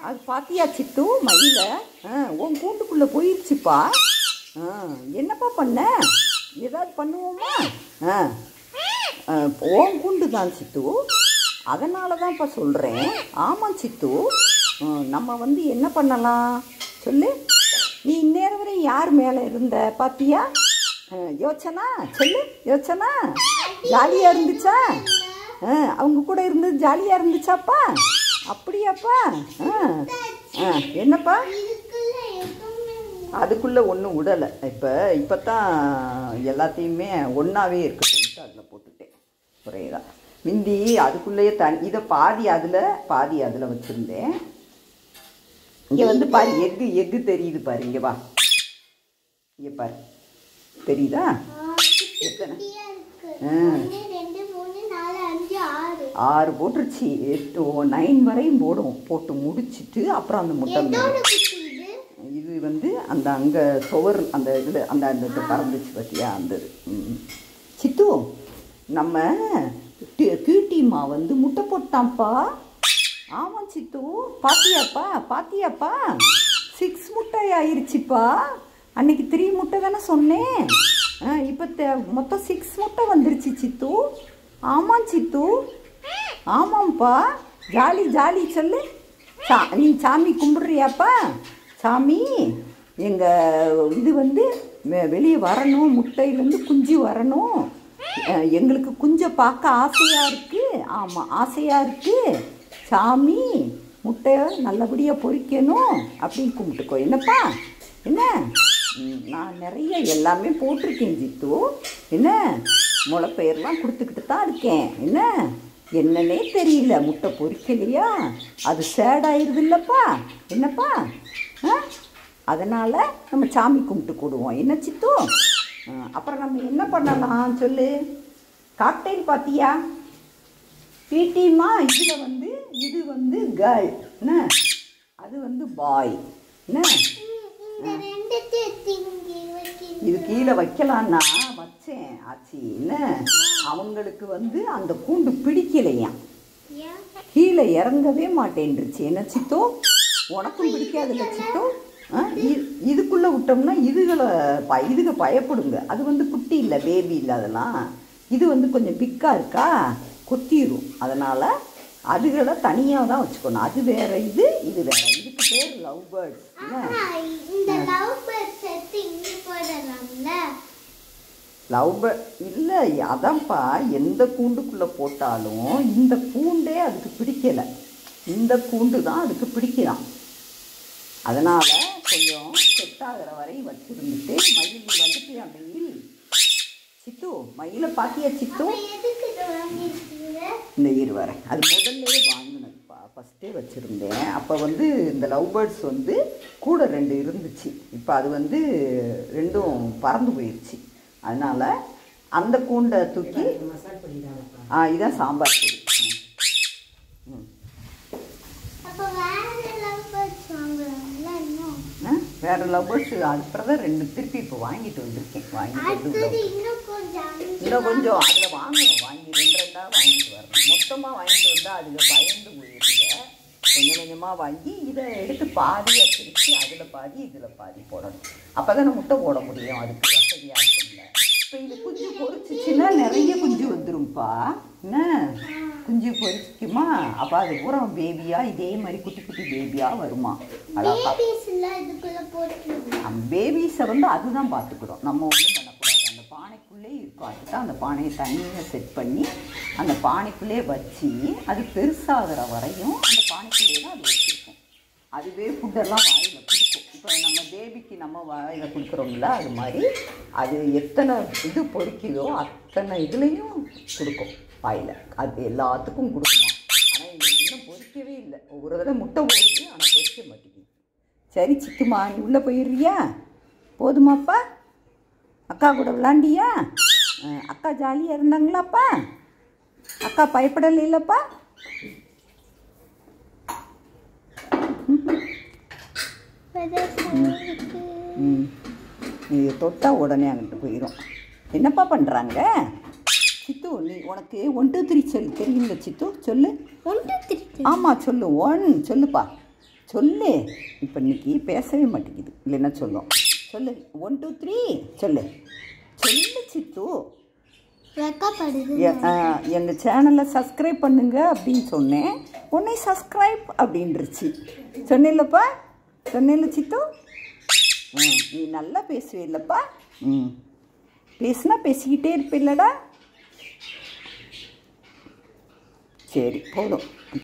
அது பாத்தியா சித்து மயில ஆ உன் கூண்டுக்குள்ளே போயிடுச்சுப்பா ஆ என்னப்பா பண்ண ஏதாவது பண்ணுவோமா ஆ ஆ, உன் கூண்டு தான் சித்து அதனால தான்ப்பா சொல்கிறேன் ஆமாம் சித்து ஆ, நம்ம வந்து என்ன பண்ணலாம் சொல்லு நீ இந்நேரம் வரை யார் மேலே இருந்த பாத்தியா ஆ, யோசனா சொல்லு யோசனா ஜாலியாக இருந்துச்சா ஆ அவங்க கூட இருந்தது ஜாலியாக இருந்துச்சாப்பா அப்படியாப்பா ஆ ஆ என்னப்பா இதுக்குள்ள எதுவுமே அதுக்குள்ளே ஒன்றும் விடலை இப்போ இப்போ தான் எல்லாத்தையுமே ஒன்றாவே இருக்கு சொல்லிட்டு அதில் போட்டுட்டேன் புரியுதா மிந்தி அதுக்குள்ளேயே தனி இதை பாதி அதில் பாதி அதில் வச்சுருந்தேன் இங்கே வந்து பாரு எக்கு எக்கு தெரியுது பாரு இங்கே வா இங்கே பாரு தெரியுதா எத்தனை குட்டியா இருக்கு ஆ. ஒன்று ரெண்டு மூணு நாலு அஞ்சு ஆறு ஆறு போட்டுருச்சு எட்டு நைன் வரையும் போடும் போட்டு முடிச்சிட்டு அப்புறம் அந்த முட்டை எதோட மேல- குட்டி இது இது வந்து அந்த அங்கே சுவர் அந்த இதில் அந்த அந்த இது பறந்துச்சு பார்த்தியா அந்த இது ம். சித்து நம்ம டி- கீட்டிம்மா வந்து முட்டை போட்டான்ப்பா ஆமாம் சித்து பாத்தியாப்பா பாத்தியாப்பா சிக்ஸ் முட்டை ஆயிருச்சுப்பா அன்னைக்கு த்ரீ முட்டை தானே சொன்னேன் ஆ இப்போ தே- மொத்தம் சிக்ஸ் முட்டை வந்துருச்சு சித்து ஆமாம் சித்து ஆமாம்ப்பா ஜாலி ஜாலி சொல்லு சா நீ சாமி கும்பிடுறியாப்பா சாமி எங்கள் இது வந்து வெளியே வரணும் முட்டையிலேருந்து குஞ்சு வரணும் அஹ், எங்களுக்கு குஞ்சை பார்க்க ஆசையாக இருக்குது ஆமாம் ஆசையாக இருக்குது சாமி முட்டையை நல்லபடியாக பொரிக்கணும் அப்படின்னு கும்பிட்டுக்கோ என்னப்பா என்ன ம், நான் நிறைய எல்லாமே போட்டிருக்கேன் ஜித்து என்ன முளைப்பெயர்லாம் கொடுத்துக்கிட்டு தான் இருக்கேன் என்ன என்னன்னே தெரியல முட்டை பொரிக்கலையா அது சேடாயிருது இல்லப்பா என்னப்பா ஆ அதனால் நம்ம சாமி கும்பிட்டு கூடுவோம் என்ன சித்து ஆ, அப்புறம் நம்ம என்ன பண்ணலாம் சொல்லு காக்டெயில் பார்த்தியா பிடிமா இதில் வந்து இது வந்து கேர்ள் என்ன அது வந்து பாய் என்ன இந்த ரெண்டுத்தையும் திங்கி வைக்கணும் இது கீழே வைக்கலான்னா வச்சேன் ஆச்சி என்ன அவங்களுக்கு வந்து அந்த கூண்டு பிடிக்கலையாம் ஏன் கீழே இறங்கவே மாட்டேன்ருச்சு என்ன சித்தோ உனக்கும் பிடிக்காதுல்ல சித்தோ ஆ, இ- இதுக்குள்ள விட்டோம்னா இதுகளை ப இதுக பயப்படுங்க அது வந்து குட்டி இல்லை பேபி இல்லை அதெல்லாம் இது வந்து கொஞ்சம் பிக்கா இருக்கா கொத்திரும் அதனால அதுகளை தனியாக தான் வச்சுக்கணும் அது வேற இது இது வேற இதுக்கு பேர் லவ் பேர்ட்ஸ் என்ன ஆனா இந்த லவ் பேர்ட்ஸ் எடுத்து இங்க போடலாம்ல லவ் பேர்ட் இல்லை அதான்ப்பா எந்த கூண்டுக்குள்ளே போட்டாலும் இந்த கூண்டே அதுக்கு பிடிக்கலை இந்த கூண்டு தான் அதுக்கு பிடிக்கலாம் அதனால் கொஞ்சம் செட் ஆகிற வரையும் வச்சுருந்துட்டு மயில் வந்துட்டு மயில் சித்து மயிலை பாத்தியா சித்து அப்ப எதுக்கு இதை வாங்கிருக்கீங்க இந்த இரு வரேன் அது முதல்லயே வாங்கினதுப்பா ஃபஸ்ட்டே வச்சுருந்தேன் அப்போ வந்து இந்த லவ் பேர்ட்ஸ் வந்து கூட ரெண்டு இருந்துச்சு இப்போ அது வந்து ரெண்டும் பறந்து போயிடுச்சு அதனால் அந்த கூண்டை தூக்கி ஆ இதான் சாம்பார் பொடி ம். ம். அப்ப வேற லவ் பேர்ட்ஸ் வாங்கலாம்ல இன்னும் ஆ, வேற லவ் பேர்ட்ஸ் அப்புறம் தான் ரெண்டு திருப்பி இப்போ வாங்கிட்டு வந்திருக்கேன் வாங்கிட்டு வந்து உள்ள அடுத்தது இன்னும் கொஞ்சம் அஞ்சு இன்னும் கொஞ்சம் அதில் வாங்கணும் வாங்கி ரெண்டு ரெண்டாக வாங்கிட்டு வரணும் மொத்தமாக வாங்கிட்டு வந்தால் அதுங்க பயந்து போயிருங்க கொஞ்சம் கொஞ்சமாக வாங்கி இதை எடுத்து பாதியை பிரித்து அதில் பாதி இதில் பாதி போடணும் அப்போ தானே முட்டை போட முடியும் அதுக்கு வசதியாக இருக்கும்ல இப்போ இது குஞ்சு பொரிச்சிச்சுன்னா நிறைய குஞ்சு வந்துரும்ப்பா என்ன குஞ்சு பொரிக்குமா அப்போ அது பூரா பேபியாக இதே மாதிரி குட்டி குட்டி பேபியாக வருமா அழகா பேபிஸ் எல்லாம் இதுக்குள்ள போட்டுருங்க பேபிஸை வந்து அதுதான் பார்த்துக்கிறோம் நம்ம ஒன்றும் பண்ணக்கூடாது அந்த பானைக்குள்ளே இருக்கும் அதுதான் அந்த பானையை தனியாக செட் பண்ணி அந்த பானைக்குள்ளே வச்சு அது பெருசாகிற வரையும் அந்த பானைக்குள்ளே தான் அது வச்சுருக்கும் அதுவே ஃபுட்டெல்லாம் வாயில் கொடுக்கும் இப்போ நம்ம பேபிக்கு நம்ம வாயில் கொடுக்குறோம்ல அது மாதிரி அது எத்தனை இது பொறிக்குதோ அத்தனை இதுலேயும் கொடுக்கும் வாயில் அது எல்லாத்துக்கும் கொடுக்குமா ஆனால் எங்களுக்கு இன்னும் பொறிக்கவே இல்லை ஒவ்வொரு தடவை முட்டை போடுது ஆனால் பொறிக்க மாட்டேங்குது சரி சித்துமா நீ உள்ளே போயிடுறியா போதுமாப்பா அக்கா கூட விளாண்டியா அஹ், அக்கா ஜாலியாக இருந்தாங்களாப்பா அக்கா பயப்படலை இல்லைப்பா இருக்கு ம் நீ தொட்டால் உடனே அங்கிட்டு போயிடும் என்னப்பா பண்ணுறாங்க சித்து நீ உனக்கு ஒன் டூ த்ரீ சொல் தெரியுங்களா சித்து சொல்லு ஒன்று திருட்டு ஆமாம் சொல்லு ஒன் சொல்லுப்பா சொல்லு இப்போ இன்னைக்கு பேசவே மாட்டேங்குது இல்லைன்னா சொல்லும் சொல்லு ஒன் டூ த்ரீ சொல்லு சொல்லு சித்து வெக்கப்படுது எங்கள் சேனலை சப்ஸ்கிரைப் பண்ணுங்க அப்படின்னு சொன்னேன் உன்னை சப்ஸ்கிரைப் அப்படின்ருச்சு சொன்னேன்லப்பா சொன்னேன்ல சித்து ம் நீ நல்லா பேசுவீல்லப்பா ம் பேசுனா பேசிக்கிட்டே இருப்பில்லடா சரி போதும்